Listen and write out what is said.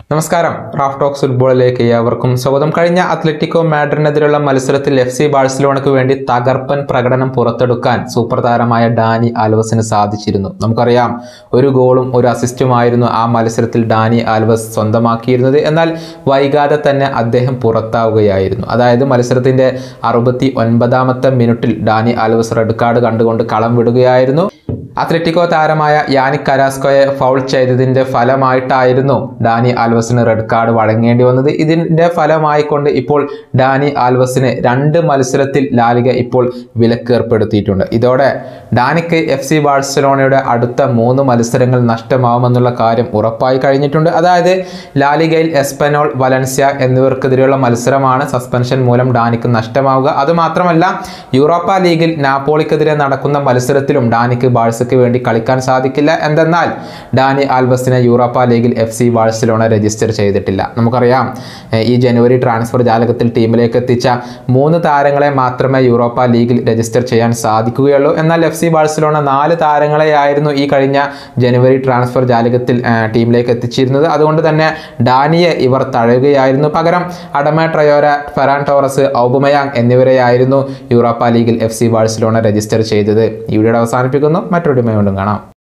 നമസ്കാരം Raf talks ഫുട്ബോളിലേക്ക് ഏവർക്കും സ്വാഗതം കഴിഞ്ഞ അത്ലറ്റിക്കോ മാഡ്രിനെതിരെയുള്ള മത്സരത്തിൽ എഫ് സി ബാഴ്സലോണയ്ക്ക് വേണ്ടി തകർപ്പൻ പ്രകടനം പുറത്തെടുക്കാൻ സൂപ്പർ താരമായ ഡാനി ആൽവസിന് സാധിച്ചിരുന്നു നമുക്കറിയാം ഒരു ഗോളും ഒരു അസിസ്റ്റുമായിരുന്നു ആ മത്സരത്തിൽ ഡാനി ആൽവസ് സ്വന്തമാക്കിയിരുന്നത് എന്നാൽ വൈകാതെ തന്നെ അദ്ദേഹം പുറത്താവുകയായിരുന്നു അതായത് മത്സരത്തിന്റെ അറുപത്തി ഒൻപതാമത്തെ മിനിറ്റിൽ ഡാനി ആൽവസ് റെഡ് കാർഡ് കണ്ടുകൊണ്ട് കളം വിടുകയായിരുന്നു അത്ലറ്റിക്കോ താരമായ യാനിക് കരാസ്കോയെ ഫൗൾ ചെയ്തതിന്റെ ഫലമായിട്ടായിരുന്നു ഡാനി ആൽവസിന് റെഡ് കാർഡ് വഴങ്ങേണ്ടി വന്നത് ഇതിന്റെ ഫലമായിക്കൊണ്ട് ഇപ്പോൾ ഡാനി ആൽവസിന് രണ്ട് മത്സരത്തിൽ ലാലിക ഇപ്പോൾ വിലക്ക് ഏർപ്പെടുത്തിയിട്ടുണ്ട് ഇതോടെ ഡാനിക്ക് എഫ് സി ബാഴ്സലോണയുടെ അടുത്ത മൂന്ന് മത്സരങ്ങൾ നഷ്ടമാവുമെന്നുള്ള കാര്യം ഉറപ്പായി കഴിഞ്ഞിട്ടുണ്ട് അതായത് ലാലിഗയിൽ എസ്പനോൾ വലൻസ്യ എന്നിവർക്കെതിരെയുള്ള മത്സരമാണ് സസ്പെൻഷൻ മൂലം ഡാനിക്ക് നഷ്ടമാവുക അതുമാത്രമല്ല യൂറോപ്പ ലീഗിൽ നാപ്പോളിക്കെതിരെ നടക്കുന്ന മത്സരത്തിലും ഡാനിക്ക് ബാഴ്സയ്ക്ക് വേണ്ടി കളിക്കാൻ സാധിക്കില്ല എന്തെന്നാൽ ഡാനി ആൽബസിനെ യൂറോപ്പ ലീഗിൽ എഫ് സി ബാഴ്സലോണ രജിസ്റ്റർ ചെയ്തിട്ടില്ല നമുക്കറിയാം ഏഹ് ഈ ജനുവരി ട്രാൻസ്ഫർ ജാലകത്തിൽ ടീമിലേക്ക് എത്തിച്ച മൂന്ന് താരങ്ങളെ മാത്രമേ യൂറോപ്പ ലീഗിൽ രജിസ്റ്റർ ചെയ്യാൻ സാധിക്കുകയുള്ളൂ എന്നാൽ എഫ് സി ബാഴ്സലോണ നാല് താരങ്ങളെയായിരുന്നു ഈ കഴിഞ്ഞ ജനുവരി ട്രാൻസ്ഫർ ജാലകത്തിൽ ഏഹ് ടീമിലേക്ക് എത്തിച്ചിരുന്നത് അതുകൊണ്ട് തന്നെ ഡാനിയെ ഇവർ തഴയുകയായിരുന്നു പകരം Adama Traore Ferran Torres Aubameyang എന്നിവരെയായിരുന്നു യൂറോപ്പ ലീഗിൽ എഫ് സി ബാഴ്സലോണ രജിസ്റ്റർ ചെയ്തത് ഈ വീഡിയോ അവസാനിപ്പിക്കുന്നു മറ്റൊരു വീണ്ടും കാണാം